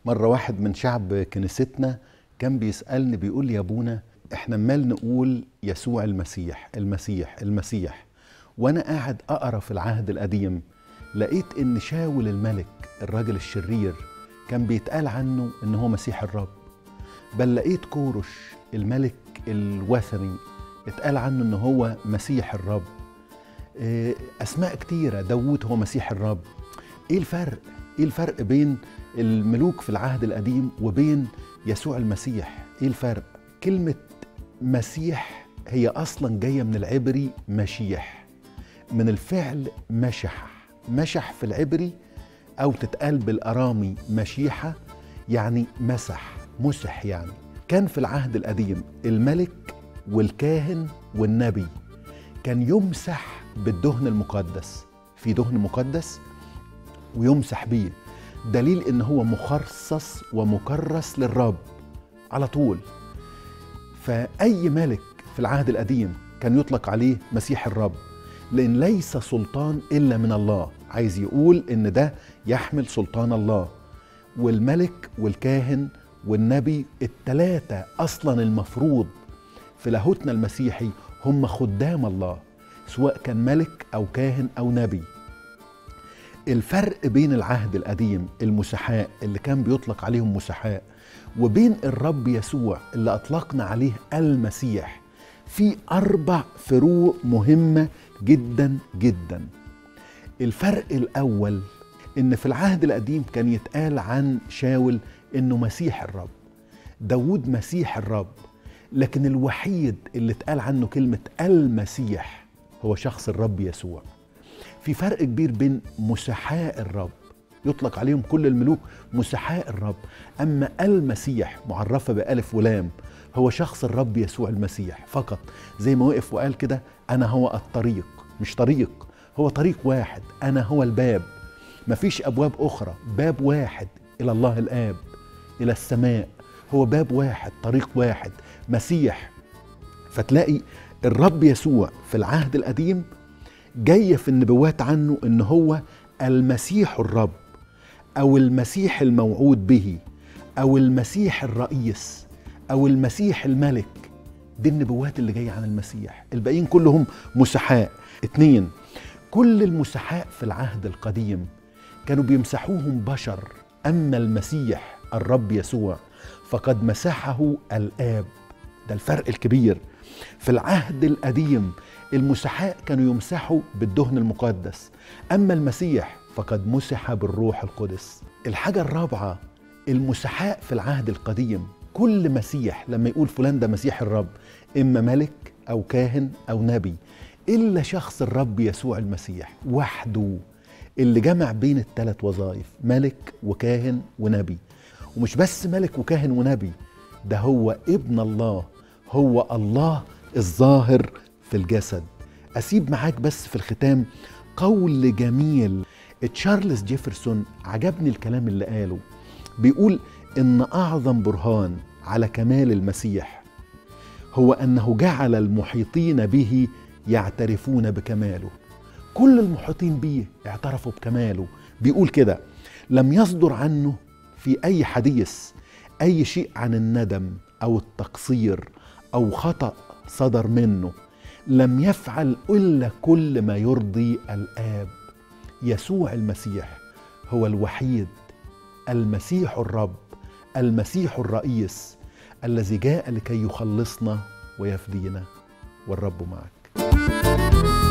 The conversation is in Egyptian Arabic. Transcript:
مرة واحد من شعب كنيستنا كان بيسألني بيقول لي يا ابونا احنا مال نقول يسوع المسيح المسيح المسيح وانا قاعد اقرا في العهد القديم لقيت ان شاول الملك الراجل الشرير كان بيتقال عنه ان هو مسيح الرب بل لقيت كورش الملك الوثني اتقال عنه ان هو مسيح الرب إيه، اسماء كتيره داوود هو مسيح الرب ايه الفرق ايه الفرق بين الملوك في العهد القديم وبين يسوع المسيح ايه الفرق كلمه مسيح هي اصلا جايه من العبري مشيح من الفعل مشح مشح في العبري او تتقال بالارامي مشيحه يعني مسح مسح يعني كان في العهد القديم الملك والكاهن والنبي كان يمسح بالدهن المقدس في دهن مقدس ويمسح بيه دليل ان هو مخصص ومكرس للرب على طول فاي ملك في العهد القديم كان يطلق عليه مسيح الرب لان ليس سلطان الا من الله عايز يقول ان ده يحمل سلطان الله والملك والكاهن والنبي التلاتة اصلا المفروض في لاهوتنا المسيحي هم خدام الله سواء كان ملك او كاهن او نبي الفرق بين العهد القديم المسحاء اللي كان بيطلق عليهم مسحاء وبين الرب يسوع اللي اطلقنا عليه المسيح في اربع فروق مهمه جدا جدا الفرق الاول ان في العهد القديم كان يتقال عن شاول انه مسيح الرب داود مسيح الرب لكن الوحيد اللي اتقال عنه كلمه المسيح هو شخص الرب يسوع في فرق كبير بين مسحاء الرب يطلق عليهم كل الملوك مسحاء الرب أما المسيح معرفة بألف ولام هو شخص الرب يسوع المسيح فقط زي ما وقف وقال كده أنا هو الطريق مش طريق هو طريق واحد أنا هو الباب مفيش أبواب أخرى باب واحد إلى الله الآب إلى السماء هو باب واحد طريق واحد مسيح فتلاقي الرب يسوع في العهد القديم جاية في النبوات عنه ان هو المسيح الرب او المسيح الموعود به او المسيح الرئيس او المسيح الملك دي النبوات اللي جاية عن المسيح الباقيين كلهم مسحاء اتنين كل المسحاء في العهد القديم كانوا بيمسحوهم بشر اما المسيح الرب يسوع فقد مسحه الاب ده الفرق الكبير في العهد القديم المسحاء كانوا يمسحوا بالدهن المقدس اما المسيح فقد مسح بالروح القدس الحاجه الرابعه المسحاء في العهد القديم كل مسيح لما يقول فلان ده مسيح الرب اما ملك او كاهن او نبي الا شخص الرب يسوع المسيح وحده اللي جمع بين الثلاث وظائف ملك وكاهن ونبي ومش بس ملك وكاهن ونبي ده هو ابن الله هو الله الظاهر في الجسد اسيب معاك بس في الختام قول جميل تشارلز جيفرسون عجبني الكلام اللي قاله بيقول ان اعظم برهان على كمال المسيح هو انه جعل المحيطين به يعترفون بكماله كل المحيطين به اعترفوا بكماله بيقول كده لم يصدر عنه في اي حديث اي شيء عن الندم او التقصير او خطا صدر منه لم يفعل الا كل ما يرضي الاب يسوع المسيح هو الوحيد المسيح الرب المسيح الرئيس الذي جاء لكي يخلصنا ويفدينا والرب معك